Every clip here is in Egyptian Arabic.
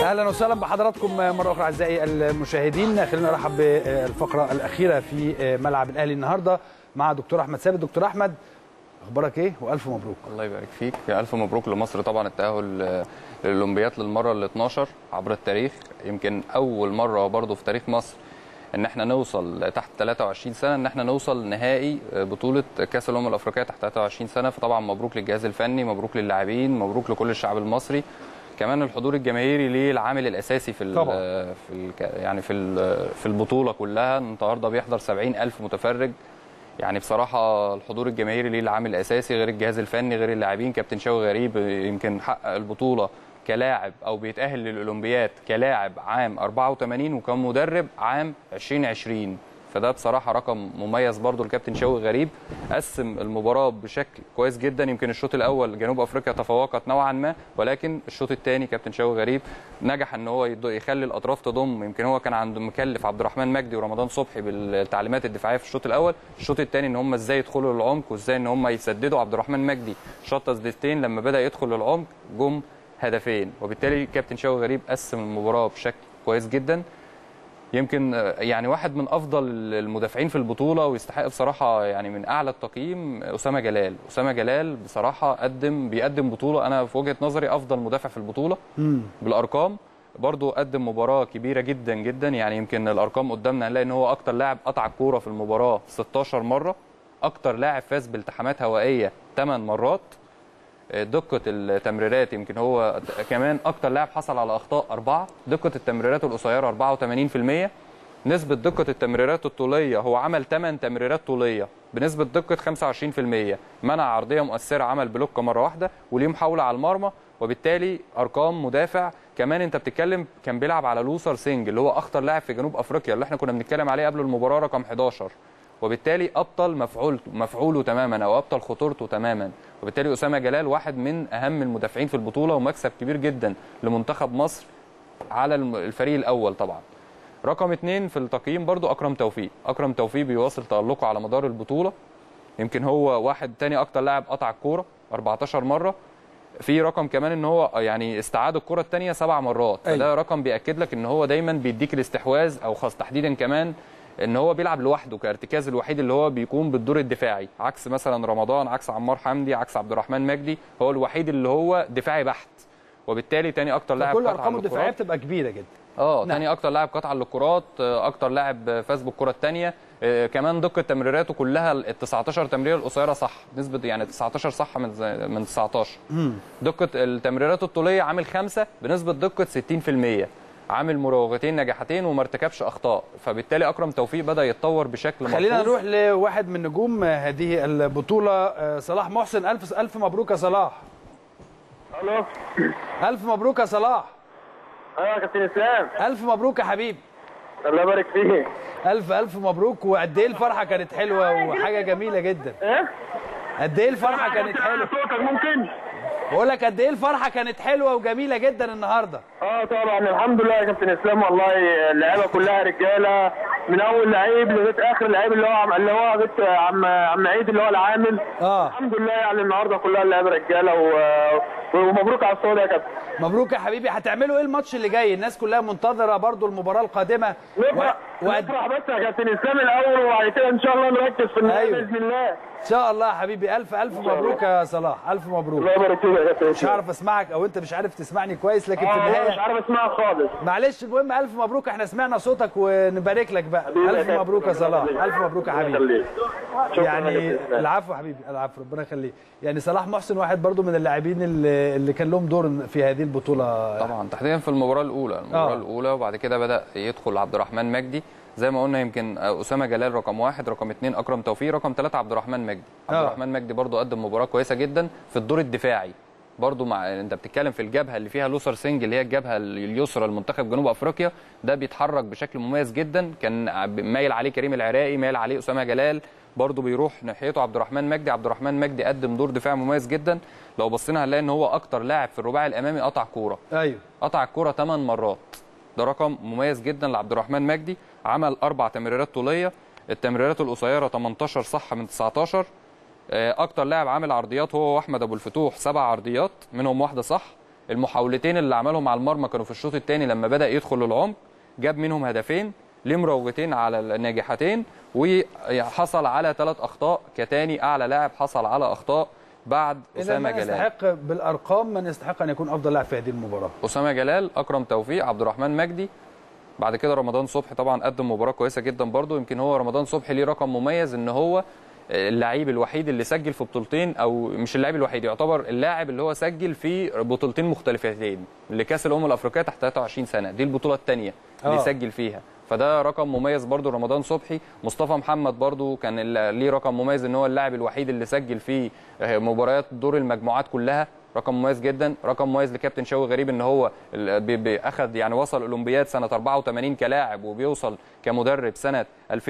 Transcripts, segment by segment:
اهلا وسهلا بحضراتكم مره اخرى اعزائي المشاهدين خلينا نرحب بالفقره الاخيره في ملعب الاهلي النهارده مع دكتور احمد ثابت دكتور احمد اخبارك ايه والف مبروك الله يبارك فيك الف مبروك لمصر طبعا التاهل للاولمبياد للمره ال 12 عبر التاريخ يمكن اول مره برضه في تاريخ مصر ان احنا نوصل تحت 23 سنه ان احنا نوصل نهائي بطوله كاس الامم الافريقيه تحت 23 سنه فطبعا مبروك للجهاز الفني مبروك للاعبين مبروك لكل الشعب المصري كمان الحضور الجماهيري ليه العامل الاساسي في ال طبعا. في ال يعني في ال- في البطوله كلها النهارده بيحضر 70000 متفرج يعني بصراحه الحضور الجماهيري ليه العامل الاساسي غير الجهاز الفني غير اللاعبين كابتن شوقي غريب يمكن حقق البطوله كلاعب او بيتاهل للاولمبياد كلاعب عام 84 وكمدرب عام 2020 فده بصراحه رقم مميز برضو الكابتن شوقي غريب قسم المباراه بشكل كويس جدا يمكن الشوط الاول جنوب افريقيا تفوقت نوعا ما ولكن الشوط الثاني كابتن شوقي غريب نجح ان هو يض- يخلي الاطراف تضم يمكن هو كان عنده مكلف عبد الرحمن مجدي ورمضان صبحي بالتعليمات الدفاعيه في الشوط الاول الشوط الثاني ان هم ازاي يدخلوا للعمق وازاي ان هم يسددوا عبد الرحمن مجدي شط تسديدتين لما بدا يدخل للعمق جم هدفين وبالتالي كابتن شوقي غريب قسم المباراه بشكل كويس جدا يمكن آه، يعني واحد من افضل المدافعين في البطوله ويستحق بصراحه يعني من اعلى التقييم اسامه جلال اسامه جلال بصراحه قدم بيقدم بطوله انا في وجهه نظري افضل مدافع في البطوله بالارقام برضه قدم مباراه كبيره جدا جدا يعني يمكن الارقام قدامنا هنلاقي ان هو اكتر لاعب قطع الكوره في المباراه 16 مره اكتر لاعب فاز بالتحامات هوائيه 8 مرات دقة التمريرات يمكن هو كمان أكتر لاعب حصل على أخطاء أربعة دقة التمريرات القصيرة 84% نسبة دقة التمريرات الطولية هو عمل 8 تمريرات طولية بنسبة دقة 25% منع عرضية مؤثرة عمل بلوك مرة واحدة وليه محاولة على المرمى وبالتالي أرقام مدافع كمان أنت بتتكلم كان بيلعب على لوسر سينج اللي هو أخطر لاعب في جنوب أفريقيا اللي احنا كنا بنتكلم عليه قبل المباراة رقم 11 وبالتالي ابطل مفعولته مفعوله تماما او ابطل خطورته تماما وبالتالي اسامه جلال واحد من اهم المدافعين في البطوله ومكسب كبير جدا لمنتخب مصر على الم- الفريق الاول طبعا رقم اثنين في التقييم برضو اكرم توفيق اكرم توفيق بيواصل تالقه على مدار البطوله يمكن هو واحد تاني اكتر لاعب قطع الكوره 14 مره في رقم كمان ان هو يعني استعاد الكره الثانيه سبع مرات أيوة. فده رقم بياكد لك ان هو دايما بيديك الاستحواذ او خاص تحديدا كمان ان هو بيلعب لوحده كارتكاز الوحيد اللي هو بيقوم بالدور الدفاعي عكس مثلا رمضان عكس عمار حمدي عكس عبد الرحمن مجدي هو الوحيد اللي هو دفاعي بحت وبالتالي تاني اكتر لاعب كل قطع ارقامه للكرات. الدفاعيه بتبقى كبيره جدا اه نعم. تاني اكتر لاعب قطع للكرات آه، اكتر لاعب فاز بالكره الثانيه كمان دقه تمريراته كلها ال 19 تمريره القصيره صح نسبه يعني 19 صح من زي- من 19 دقه التمريرات الطوليه عامل خمسة بنسبه دقه 60% عامل مراوغتين نجاحتين وما ارتكبش اخطاء فبالتالي اكرم توفيق بدا يتطور بشكل خلينا ملحوظ. نروح لواحد من نجوم هذه البطوله آه، صلاح محسن الف الف مبروك يا صلاح الو الف مبروك يا صلاح ايوه يا كابتن اسلام الف مبروك يا حبيبي الله يبارك فيك الف الف مبروك وقد ايه الفرحه كانت حلوه وحاجه جميله جدا ايه قد ايه الفرحه كانت حلوه صوتك ممكن بقول لك قد ايه الفرحه كانت حلوه وجميله جدا النهارده اه طبعا الحمد لله يا كابتن اسلام والله اللعيبه كلها رجاله من اول لعيب لغايه اخر لعيب اللي هو عم اللي هو بيت عم عم عيد اللي هو العامل اه الحمد لله يعني النهارده كلها اللعيبه رجاله و... ومبروك على الصوت يا كابتن مبروك يا حبيبي هتعملوا ايه الماتش اللي جاي الناس كلها منتظره برضو المباراه القادمه نفرح وقد نفرح بس يا كابتن اسلام الاول وبعد كده ان شاء الله نركز في النهايه أيوة. باذن الله ان شاء الله يا حبيبي الف الف مبروك يا صلاح الف مبروك الله يبارك فيك يا كابتن مش اسلام هعرف اسمعك او انت مش عارف تسمعني كويس لكن في اه والله مش النهايه عارف اسمعها خالص معلش المهم الف مبروك احنا سمعنا صوتك ونبارك لك بقى الف مبروك يا صلاح الف مبروك يا حبيبي يعني العفو حبيبي العفو ربنا يخليك يعني صلاح محسن واحد برضو من اللاعبين اللي, اللي كان لهم دور في هذه البطوله طبعا تحديدا في المباراه الاولى المباراه آه. الاولى وبعد كده بدا يدخل عبد الرحمن مجدي زي ما قلنا يمكن اسامه جلال رقم واحد رقم اثنين اكرم توفيق رقم ثلاثه عبد الرحمن مجدي عبد آه. الرحمن مجدي برضو قدم مباراه كويسه جدا في الدور الدفاعي برضو مع انت بتتكلم في الجبهه اللي فيها لوسر سينج اللي هي الجبهه اليسرى لمنتخب جنوب افريقيا ده بيتحرك بشكل مميز جدا كان مايل عليه كريم العراقي مايل عليه اسامه جلال برضو بيروح ناحيته عبد الرحمن مجدي عبد الرحمن مجدي قدم دور دفاع مميز جدا لو بصينا هنلاقي ان هو اكتر لاعب في الرباعي الامامي قطع كوره ايوه قطع الكرة 8 مرات ده رقم مميز جدا لعبد الرحمن مجدي عمل اربع تمريرات طوليه التمريرات القصيره 18 صح من 19 آه، اكتر لاعب عامل عرضيات هو واحمد ابو الفتوح سبع عرضيات منهم واحده صح المحاولتين اللي عملهم على المرمى كانوا في الشوط الثاني لما بدا يدخل للعمق جاب منهم هدفين ليه مراوغتين على الناجحتين وحصل على ثلاث اخطاء كتاني اعلى لاعب حصل على اخطاء بعد إذا اسامه من جلال يستحق بالارقام من يستحق ان يكون افضل لاعب في هذه المباراه اسامه جلال اكرم توفيق عبد الرحمن مجدي بعد كده رمضان صبحي طبعا قدم مباراه كويسه جدا برضو يمكن هو رمضان صبحي ليه رقم مميز ان هو اللعيب الوحيد اللي سجل في بطولتين او مش اللاعب الوحيد يعتبر اللاعب اللي هو سجل في بطولتين مختلفتين لكاس الامم الافريقيه تحت 23 سنه دي البطوله الثانيه اللي آه. سجل فيها فده رقم مميز برضو رمضان صبحي مصطفى محمد برضو كان ال- ليه رقم مميز ان هو اللاعب الوحيد اللي سجل في مباريات دور المجموعات كلها رقم مميز جدا رقم مميز لكابتن شوقي غريب ان هو ال- بي- بي- اخذ يعني وصل اولمبياد سنه 84 كلاعب وبيوصل كمدرب سنه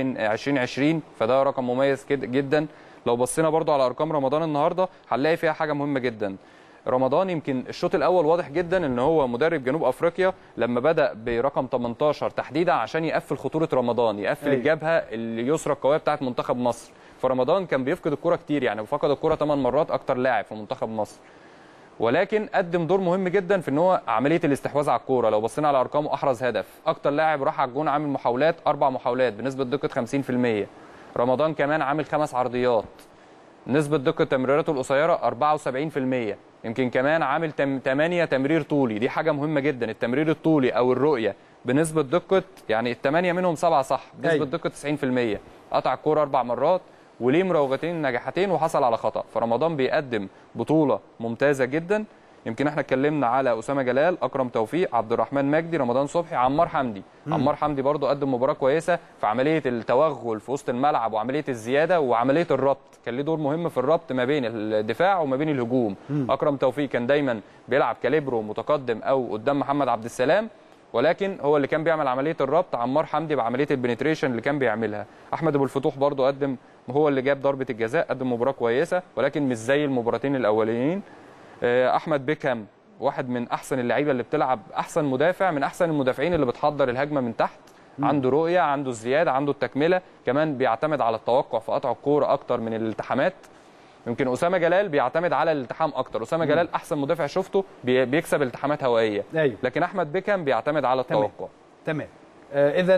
2020 فده رقم مميز كد- جدا لو بصينا برضو على ارقام رمضان النهارده هنلاقي فيها حاجه مهمه جدا رمضان يمكن الشوط الاول واضح جدا ان هو مدرب جنوب افريقيا لما بدا برقم 18 تحديدا عشان يقفل خطوره رمضان يقفل أيوة. الجبهه اليسرى القويه بتاعه منتخب مصر فرمضان كان بيفقد الكره كتير يعني فقد الكره 8 مرات اكتر لاعب في منتخب مصر ولكن قدم دور مهم جدا في ان هو عمليه الاستحواذ على الكوره لو بصينا على ارقامه احرز هدف اكتر لاعب راح على الجون عامل محاولات اربع محاولات بنسبه دقه 50% رمضان كمان عامل خمس عرضيات نسبة دقة تمريراته القصيرة 74% يمكن كمان عامل 8 تمرير طولي دي حاجة مهمة جدا التمرير الطولي أو الرؤية بنسبة دقة يعني الثمانية منهم سبعة صح بنسبة أيوة. دقة 90% قطع الكورة أربع مرات وليه مراوغتين نجاحتين وحصل على خطأ فرمضان بيقدم بطولة ممتازة جدا يمكن احنا اتكلمنا على اسامه جلال اكرم توفيق عبد الرحمن مجدي رمضان صبحي عمار حمدي عمار حمدي برضو قدم مباراه كويسه في عمليه التوغل في وسط الملعب وعمليه الزياده وعمليه الربط كان ليه دور مهم في الربط ما بين الدفاع وما بين الهجوم اكرم توفيق كان دايما بيلعب كاليبرو متقدم او قدام محمد عبد السلام ولكن هو اللي كان بيعمل عمليه الربط عمار حمدي بعمليه البنتريشن اللي كان بيعملها احمد ابو الفتوح برضو قدم هو اللي جاب ضربه الجزاء قدم مباراه كويسه ولكن مش زي المباراتين الاولانيين آه، احمد بيكهام واحد من احسن اللعيبه اللي بتلعب احسن مدافع من احسن المدافعين اللي بتحضر الهجمه من تحت عنده رؤيه عنده الزياده عنده التكمله كمان بيعتمد على التوقع في قطع الكوره اكتر من الالتحامات يمكن اسامه جلال بيعتمد على الالتحام اكتر اسامه جلال احسن مدافع شفته بي- بيكسب التحامات هوائيه ايوه لكن احمد بيكهام بيعتمد على تمام. التوقع تمام اذا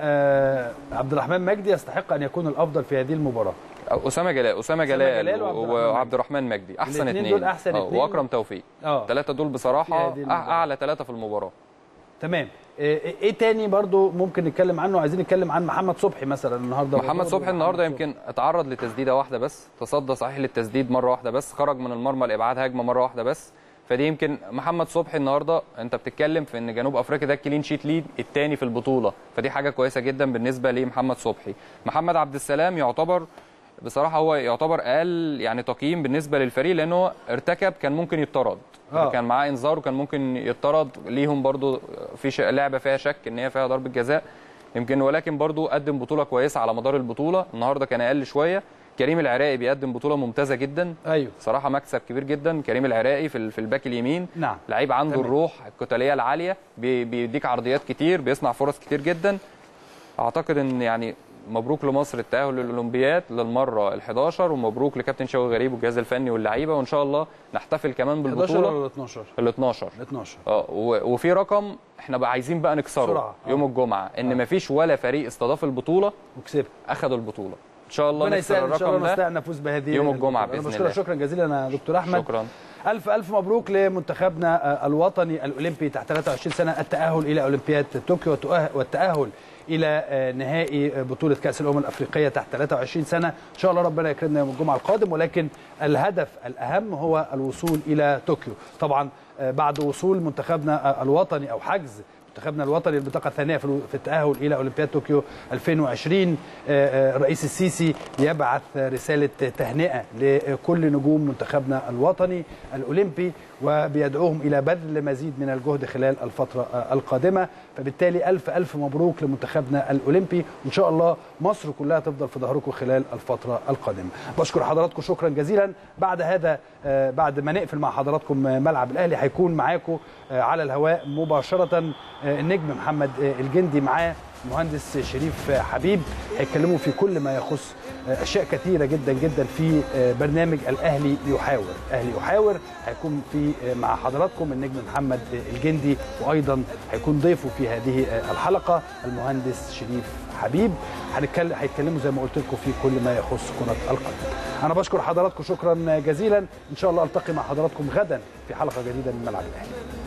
عبد الرحمن مجدي يستحق ان يكون الافضل في هذه المباراه اسامه جلال اسامه جلال جلال وعبد الرحمن وعبد الرحمن مجدي احسن الاتنين اثنين دول أحسن اتنين. واكرم توفيق اه الثلاثه دول في بصراحه هذه المباراة. اعلى ثلاثه في المباراه تمام ايه إيه تاني برضو ممكن نتكلم عنه عايزين نتكلم عن محمد صبحي مثلا النهارده محمد صبحي النهارده محمد يمكن اتعرض لتسديده واحده بس تصدى صحيح للتسديد مره واحده بس خرج من المرمى لابعاد هجمه مره واحده بس فدي يمكن محمد صبحي النهارده انت بتتكلم في ان جنوب افريقيا ده الكلين شيت ليد الثاني في البطوله فدي حاجه كويسه جدا بالنسبه لمحمد صبحي محمد عبد السلام يعتبر بصراحه هو يعتبر اقل يعني تقييم بالنسبه للفريق لانه ارتكب كان ممكن يطرد آه. كان معاه انذار وكان ممكن يطرد ليهم برضو في ش- لعبه فيها شك ان هي فيها ضربه جزاء يمكن ولكن برضو قدم بطوله كويسه على مدار البطوله النهارده كان اقل شويه كريم العراقي بيقدم بطوله ممتازه جدا ايوه صراحه مكسب كبير جدا كريم العراقي في ال- في الباك اليمين نعم لعيب عنده تمام. الروح القتاليه العاليه بي- بيديك عرضيات كتير بيصنع فرص كتير جدا اعتقد ان يعني مبروك لمصر التاهل للاولمبياد للمره ال11 ومبروك لكابتن شوقي غريب والجهاز الفني واللعيبه وان شاء الله نحتفل كمان 11 بالبطوله ولا 12 ال12 12 اه و- وفي رقم احنا بقى عايزين بقى نكسره بسرعة. آه. يوم الجمعه ان مفيش ولا فريق استضاف البطوله وكسبت اخذوا البطوله ان شاء الله ربنا نكسر يسهل ان شاء الرقم الله ده نستطيع نفوز بهذه يوم الجمعة البطولة. أنا بإذن بشكرك الله. شكرا جزيلا يا دكتور احمد شكرا الف الف مبروك لمنتخبنا آه، الوطني الاولمبي تحت 23 سنه التاهل الى اولمبياد طوكيو والتأه- والتاهل الى آه، نهائي آه، بطوله كاس الامم الافريقيه تحت 23 سنه ان شاء الله ربنا يكرمنا يوم الجمعه القادم ولكن الهدف الاهم هو الوصول الى طوكيو طبعا آه، بعد وصول منتخبنا آه، الوطني او حجز منتخبنا الوطني البطاقه الثانيه في في التاهل الى اولمبياد طوكيو 2020 آه، آه، الرئيس السيسي يبعث رساله تهنئه لكل نجوم منتخبنا الوطني الاولمبي وبيدعوهم الى بذل مزيد من الجهد خلال الفتره آه، القادمه فبالتالي الف الف مبروك لمنتخبنا الاولمبي وان شاء الله مصر كلها تفضل في ظهركم خلال الفتره القادمه بشكر حضراتكم شكرا جزيلا بعد هذا آه، بعد ما نقفل مع حضراتكم آه، ملعب الاهلي هيكون معاكم آه، على الهواء مباشره آه، النجم محمد آه، الجندي معاه المهندس شريف حبيب هيتكلموا في كل ما يخص اشياء كثيره جدا جدا في برنامج الاهلي يحاور الاهلي يحاور هيكون في مع حضراتكم النجم محمد الجندي وايضا هيكون ضيفه في هذه الحلقه المهندس شريف حبيب هنتكلم هيتكلموا زي ما قلت لكم في كل ما يخص كره القدم انا بشكر حضراتكم شكرا جزيلا ان شاء الله التقي مع حضراتكم غدا في حلقه جديده من ملعب الاهلي